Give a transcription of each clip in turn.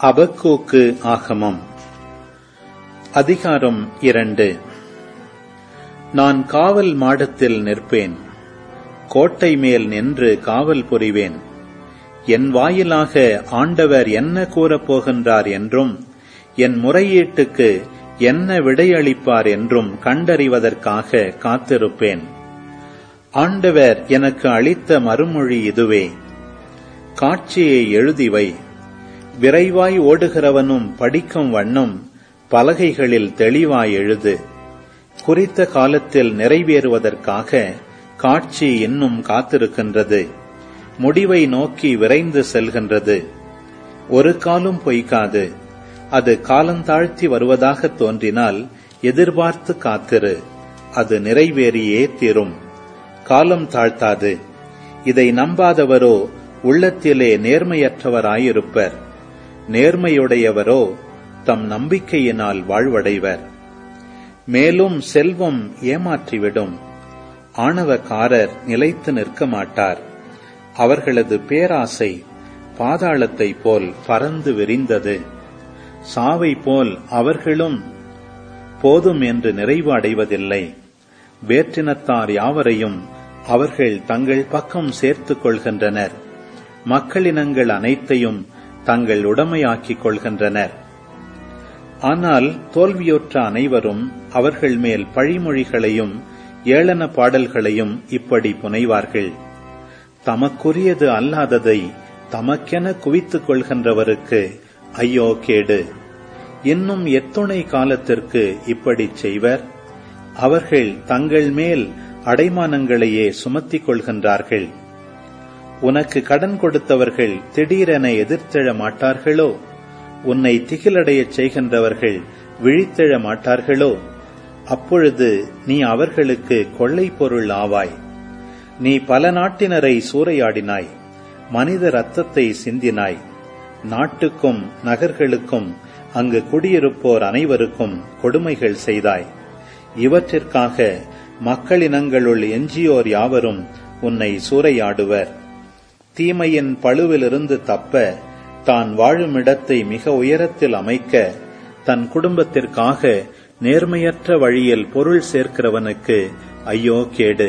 அபக்கூக்கு ஆகமம் அதிகாரம் இரண்டு நான் காவல் மாடத்தில் நிற்பேன் கோட்டை மேல் நின்று காவல் புரிவேன் என் வாயிலாக ஆண்டவர் என்ன கூறப் போகின்றார் என்றும் என் முறையீட்டுக்கு என்ன விடையளிப்பார் என்றும் கண்டறிவதற்காக காத்திருப்பேன் ஆண்டவர் எனக்கு அளித்த மறுமொழி இதுவே காட்சியை எழுதிவை விரைவாய் ஓடுகிறவனும் படிக்கும் வண்ணம் பலகைகளில் தெளிவாய் எழுது குறித்த காலத்தில் நிறைவேறுவதற்காக காட்சி இன்னும் காத்திருக்கின்றது முடிவை நோக்கி விரைந்து செல்கின்றது ஒரு காலும் பொய்க்காது அது காலந்தாழ்த்தி வருவதாக தோன்றினால் எதிர்பார்த்து காத்திரு அது நிறைவேறியே தீரும் காலம் தாழ்த்தாது இதை நம்பாதவரோ உள்ளத்திலே நேர்மையற்றவராயிருப்பர் நேர்மையுடையவரோ தம் நம்பிக்கையினால் வாழ்வடைவர் மேலும் செல்வம் ஏமாற்றிவிடும் ஆணவக்காரர் நிலைத்து நிற்க மாட்டார் அவர்களது பேராசை பாதாளத்தை போல் பறந்து விரிந்தது சாவை போல் அவர்களும் போதும் என்று நிறைவு அடைவதில்லை வேற்றினத்தார் யாவரையும் அவர்கள் தங்கள் பக்கம் சேர்த்துக் கொள்கின்றனர் மக்களினங்கள் அனைத்தையும் தங்கள் உடமையாக்கிக் கொள்கின்றனர் ஆனால் தோல்வியுற்ற அனைவரும் அவர்கள் மேல் பழிமொழிகளையும் ஏளன பாடல்களையும் இப்படி புனைவார்கள் தமக்குரியது அல்லாததை தமக்கென குவித்துக் கொள்கின்றவருக்கு ஐயோ கேடு இன்னும் எத்துணை காலத்திற்கு இப்படி செய்வர் அவர்கள் தங்கள் மேல் அடைமானங்களையே சுமத்திக் கொள்கின்றார்கள் உனக்கு கடன் கொடுத்தவர்கள் திடீரென எதிர்த்தெழ மாட்டார்களோ உன்னை திகிலடையச் செய்கின்றவர்கள் விழித்தெழ மாட்டார்களோ அப்பொழுது நீ அவர்களுக்கு கொள்ளை பொருள் ஆவாய் நீ பல நாட்டினரை சூறையாடினாய் மனித ரத்தத்தை சிந்தினாய் நாட்டுக்கும் நகர்களுக்கும் அங்கு குடியிருப்போர் அனைவருக்கும் கொடுமைகள் செய்தாய் இவற்றிற்காக மக்களினங்களுள் எஞ்சியோர் யாவரும் உன்னை சூறையாடுவர் தீமையின் பழுவிலிருந்து தப்ப தான் வாழும் இடத்தை மிக உயரத்தில் அமைக்க தன் குடும்பத்திற்காக நேர்மையற்ற வழியில் பொருள் சேர்க்கிறவனுக்கு ஐயோ கேடு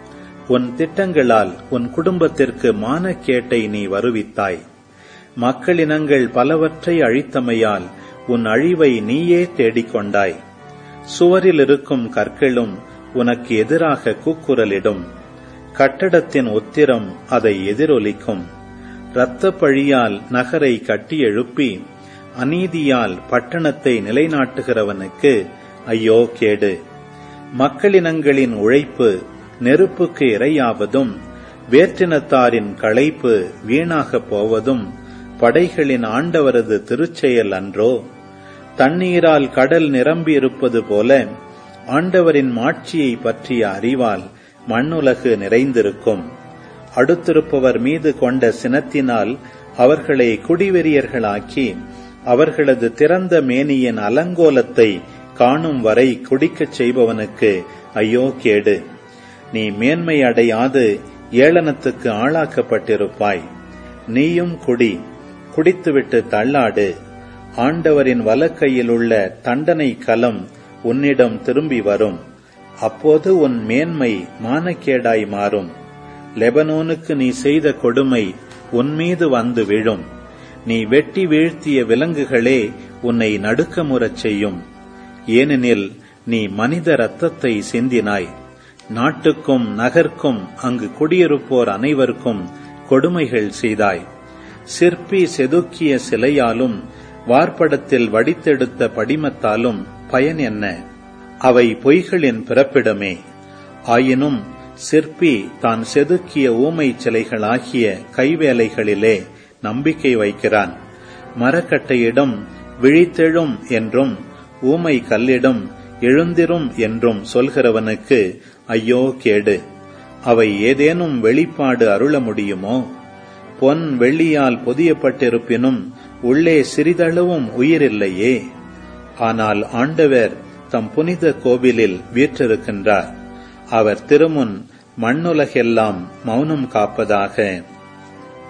உன் திட்டங்களால் உன் குடும்பத்திற்கு மானக்கேட்டை நீ வருவித்தாய் மக்களினங்கள் பலவற்றை அழித்தமையால் உன் அழிவை நீயே தேடிக்கொண்டாய் சுவரில் இருக்கும் கற்களும் உனக்கு எதிராக கூக்குரலிடும் கட்டடத்தின் உத்திரம் அதை எதிரொலிக்கும் இரத்த பழியால் நகரை கட்டி எழுப்பி அநீதியால் பட்டணத்தை நிலைநாட்டுகிறவனுக்கு ஐயோ கேடு மக்களினங்களின் உழைப்பு நெருப்புக்கு இரையாவதும் வேற்றினத்தாரின் களைப்பு வீணாகப் போவதும் படைகளின் ஆண்டவரது திருச்செயல் அன்றோ தண்ணீரால் கடல் நிரம்பியிருப்பது போல ஆண்டவரின் மாட்சியை பற்றிய அறிவால் மண்ணுலகு நிறைந்திருக்கும் அடுத்திருப்பவர் மீது கொண்ட சினத்தினால் அவர்களை குடிவெறியர்களாக்கி அவர்களது திறந்த மேனியின் அலங்கோலத்தை காணும் வரை குடிக்கச் செய்பவனுக்கு ஐயோ கேடு நீ மேன்மை அடையாது ஏளனத்துக்கு ஆளாக்கப்பட்டிருப்பாய் நீயும் குடி குடித்துவிட்டு தள்ளாடு ஆண்டவரின் வலக்கையில் உள்ள தண்டனை கலம் உன்னிடம் திரும்பி வரும் அப்போது உன் மேன்மை மானக்கேடாய் மாறும் லெபனோனுக்கு நீ செய்த கொடுமை உன்மீது வந்து விழும் நீ வெட்டி வீழ்த்திய விலங்குகளே உன்னை நடுக்கமுறச் செய்யும் ஏனெனில் நீ மனித ரத்தத்தை சிந்தினாய் நாட்டுக்கும் நகர்க்கும் அங்கு குடியிருப்போர் அனைவருக்கும் கொடுமைகள் செய்தாய் சிற்பி செதுக்கிய சிலையாலும் வார்ப்படத்தில் வடித்தெடுத்த படிமத்தாலும் பயன் என்ன அவை பொய்களின் பிறப்பிடமே ஆயினும் சிற்பி தான் செதுக்கிய ஊமை சிலைகளாகிய கைவேலைகளிலே நம்பிக்கை வைக்கிறான் மரக்கட்டையிடம் விழித்தெழும் என்றும் ஊமை கல்லிடம் எழுந்திரும் என்றும் சொல்கிறவனுக்கு ஐயோ கேடு அவை ஏதேனும் வெளிப்பாடு அருள முடியுமோ பொன் வெள்ளியால் பொதியப்பட்டிருப்பினும் உள்ளே சிறிதளவும் உயிரில்லையே ஆனால் ஆண்டவர் தம் புனித கோவிலில் வீற்றிருக்கின்றார் அவர் திருமுன் மண்ணுலகெல்லாம் மௌனம் காப்பதாக